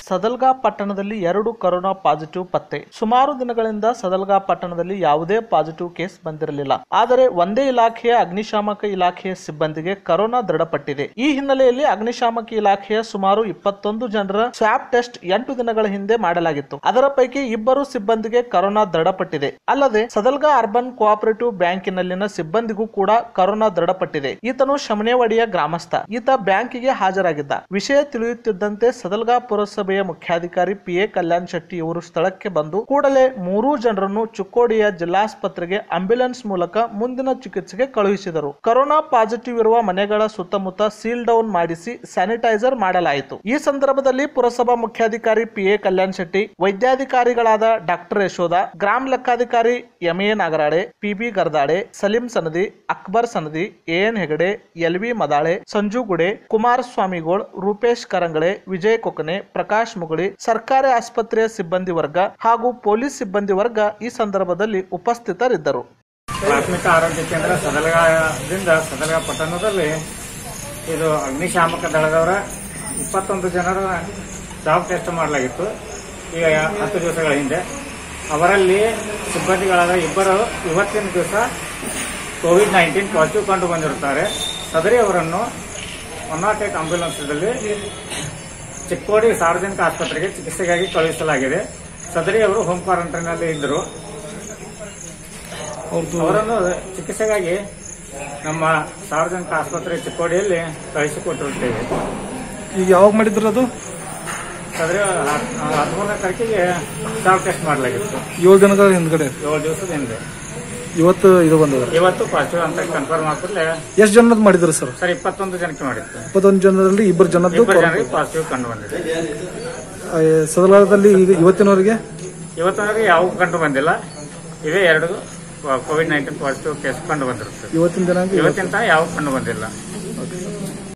ಸದಲ್ಗಾ ಪಟ್ಟಣದಲ್ಲಿ ಎರಡು corona positive ಪತ್ತೆ ಸುಮಾರು ದಿನಗಳಿಂದ ಸದಲ್ಗಾ ಪಟ್ಟಣದಲ್ಲಿ ಯಾವುದೇ ಪಾಸಿಟಿವ್ ಕೇಸ್ ಬಂದಿರಲಿಲ್ಲ ಆದರೆ ಒಂದೇ ಇಲಾಖೆಯ ಅಗ್ನಿಶಾಮಕ ಇಲಾಖೆಯ ಸಿಬ್ಬಂದಿಗೆ ಕೊರೋನಾ ದೃಢಪಟ್ಟಿದೆ ಈ ಹಿನ್ನೆಲೆಯಲ್ಲಿ ಅಗ್ನಿಶಾಮಕ ಇಲಾಖೆಯ ಸುಮಾರು ಇಪ್ಪತ್ತೊಂದು ಜನರ ಸ್ವಾಬ್ ಟೆಸ್ಟ್ ಎಂಟು ದಿನಗಳ ಹಿಂದೆ ಮಾಡಲಾಗಿತ್ತು ಅದರ ಪೈಕಿ ಇಬ್ಬರು ಸಿಬ್ಬಂದಿಗೆ ಕೊರೋನಾ ದೃಢಪಟ್ಟಿದೆ ಅಲ್ಲದೆ ಸದಲ್ಗಾ ಅರ್ಬನ್ ಕೋಆಪರೇಟಿವ್ ಬ್ಯಾಂಕಿನಲ್ಲಿನ ಸಿಬ್ಬಂದಿಗೂ ಕೂಡ ಕೊರೋನಾ ದೃಢಪಟ್ಟಿದೆ ಈತನು ಶಮನೇವಾಡಿಯ ಗ್ರಾಮಸ್ಥ ಈತ ಬ್ಯಾಂಕಿಗೆ ಹಾಜರಾಗಿದ್ದ ವಿಷಯ ತಿಳಿಯುತ್ತಿದ್ದಂತೆ ಸದಲ್ಗಾ ಪುರಸಭೆಯ ಮುಖ್ಯಾಧಿಕಾರಿ ಪಿ ಎ ಕಲ್ಯಾಣ್ ಶೆಟ್ಟಿ ಇವರು ಸ್ಥಳಕ್ಕೆ ಬಂದು ಕೂಡಲೇ ಮೂರೂ ಜನರನ್ನು ಚಿಕ್ಕೋಡಿಯ ಜಿಲ್ಲಾಸ್ಪತ್ರೆಗೆ ಆಂಬ್ಯುಲೆನ್ಸ್ ಮೂಲಕ ಮುಂದಿನ ಚಿಕಿತ್ಸೆಗೆ ಕಳುಹಿಸಿದರು ಕೊರೋನಾ ಪಾಸಿಟಿವ್ ಇರುವ ಮನೆಗಳ ಸುತ್ತಮುತ್ತ ಸೀಲ್ ಡೌನ್ ಮಾಡಿಸಿ ಸ್ಯಾನಿಟೈಸರ್ ಮಾಡಲಾಯಿತು ಈ ಸಂದರ್ಭದಲ್ಲಿ ಪುರಸಭಾ ಮುಖ್ಯಾಧಿಕಾರಿ ಪಿ ಎ ಕಲ್ಯಾಣ್ ಶೆಟ್ಟಿ ವೈದ್ಯಾಧಿಕಾರಿಗಳಾದ ಡಾಕ್ಟರ್ ಯಶೋಧ ಗ್ರಾಮ ಲೆಕ್ಕಾಧಿಕಾರಿ M A Nagarade P B Gardade Saleem Sanadi Akbar Sanadi A N Hegde L V Madale Sanju Gude ಕುಮಾರಸ್ವಾಮಿಗೋಳ್ ರೂಪೇಶ್ ಕರಂಗಳೆ ವಿಜಯ್ ಕೊಕನೆ ಪ್ರಕಾಶ್ ಮುಗುಳಿ ಸರ್ಕಾರಿ ಆಸ್ಪತ್ರೆಯ ಸಿಬ್ಬಂದಿ ವರ್ಗ ಹಾಗೂ ಪೊಲೀಸ್ ಸಿಬ್ಬಂದಿ ವರ್ಗ ಈ ಸಂದರ್ಭದಲ್ಲಿ ಉಪಸ್ಥಿತರಿದ್ದರು ಪ್ರಾಥಮಿಕ ಆರೋಗ್ಯ ಕೇಂದ್ರ ಸದಲಗಾದಿಂದ ಸದಲಗ ಪಟ್ಟಣದಲ್ಲಿ ಇದು ಅಗ್ನಿಶಾಮಕ ದಳದವರ ಇಪ್ಪತ್ತೊಂದು ಜನರ ಜಾಬ್ ಟೆಸ್ಟ್ ಮಾಡಲಾಗಿತ್ತು ಈಗ ಹತ್ತು ದಿವಸಗಳ ಹಿಂದೆ ಅವರಲ್ಲಿ ಸಿಬ್ಬಂದಿಗಳಾದ ಇಬ್ಬರು ಇವತ್ತಿನ ದಿವಸ ಕೋವಿಡ್ ನೈನ್ಟೀನ್ ಪಾಸಿಟಿವ್ ಕಂಡು ಬಂದಿರುತ್ತಾರೆ ಸದರಿ ಅವರನ್ನು ಒನ್ ನಾಟ್ ಏಟ್ ಆಂಬ್ಯುಲೆನ್ಸ್ದಲ್ಲಿ ಚಿಕ್ಕೋಡಿ ಸಾರ್ವಜನಿಕ ಆಸ್ಪತ್ರೆಗೆ ಚಿಕಿತ್ಸೆಗಾಗಿ ಕಳುಹಿಸಲಾಗಿದೆ ಸದರಿ ಅವರು ಹೋಮ್ ಕ್ವಾರಂಟೈನ್ನಲ್ಲಿ ಇದ್ದರು ಅವರನ್ನು ಚಿಕಿತ್ಸೆಗಾಗಿ ನಮ್ಮ ಸಾರ್ವಜನಿಕ ಆಸ್ಪತ್ರೆ ಚಿಕ್ಕೋಡಿಯಲ್ಲಿ ಕಳಿಸಿಕೊಟ್ಟಿರುತ್ತೇವೆ ಈಗ ಯಾವಾಗ ಮಾಡಿದ್ರು ಅದು ಆದರೆ ಹದಿಮೂರನೇ ತಾರೀಕಿಗೆ ಸ್ಟಾಪ್ ಟೆಸ್ಟ್ ಮಾಡಲಾಗಿತ್ತು ಏಳು ದಿನಗಳ ಹಿಂದ್ಗಡೆ ಏಳು ದಿವಸದ ಹಿಂದೆ ಇವತ್ತು ಇದು ಬಂದದ ಇವತ್ತು ಪಾಸಿಟಿವ್ ಅಂತ ಕನ್ಫರ್ಮ್ ಆಗ್ತಿಲ್ಲ ಎಷ್ಟು ಜನರದ್ದು ಮಾಡಿದ್ರು ಸರ್ ಸರ್ ಇಪ್ಪತ್ತೊಂದು ಜನಕ್ಕೆ ಮಾಡಿತ್ತು ಇಪ್ಪತ್ತೊಂದು ಜನರಲ್ಲಿ ಇಬ್ಬರು ಜನದ್ದು ಇಬ್ಬರು ಜನರಿಗೆ ಪಾಸಿಟಿವ್ ಕಂಡು ಬಂದಿದೆ ಸದಲಾರದಲ್ಲಿ ಈಗ ಇವತ್ತಿನವರೆಗೆ ಇವತ್ತಿನವರೆಗೆ ಯಾವ ಕಂಡು ಬಂದಿಲ್ಲ ಇವೇ ಎರಡು ಕೋವಿಡ್ ನೈನ್ಟೀನ್ ಪಾಸಿಟಿವ್ ಕೇಸ್ ಕಂಡು ಬಂದಿರುತ್ತೆ ಇವತ್ತಿನ ದಿನಾಂಕ ಇವತ್ತಿನ ತನಕ ಯಾವ ಕಂಡು ಬಂದಿಲ್ಲ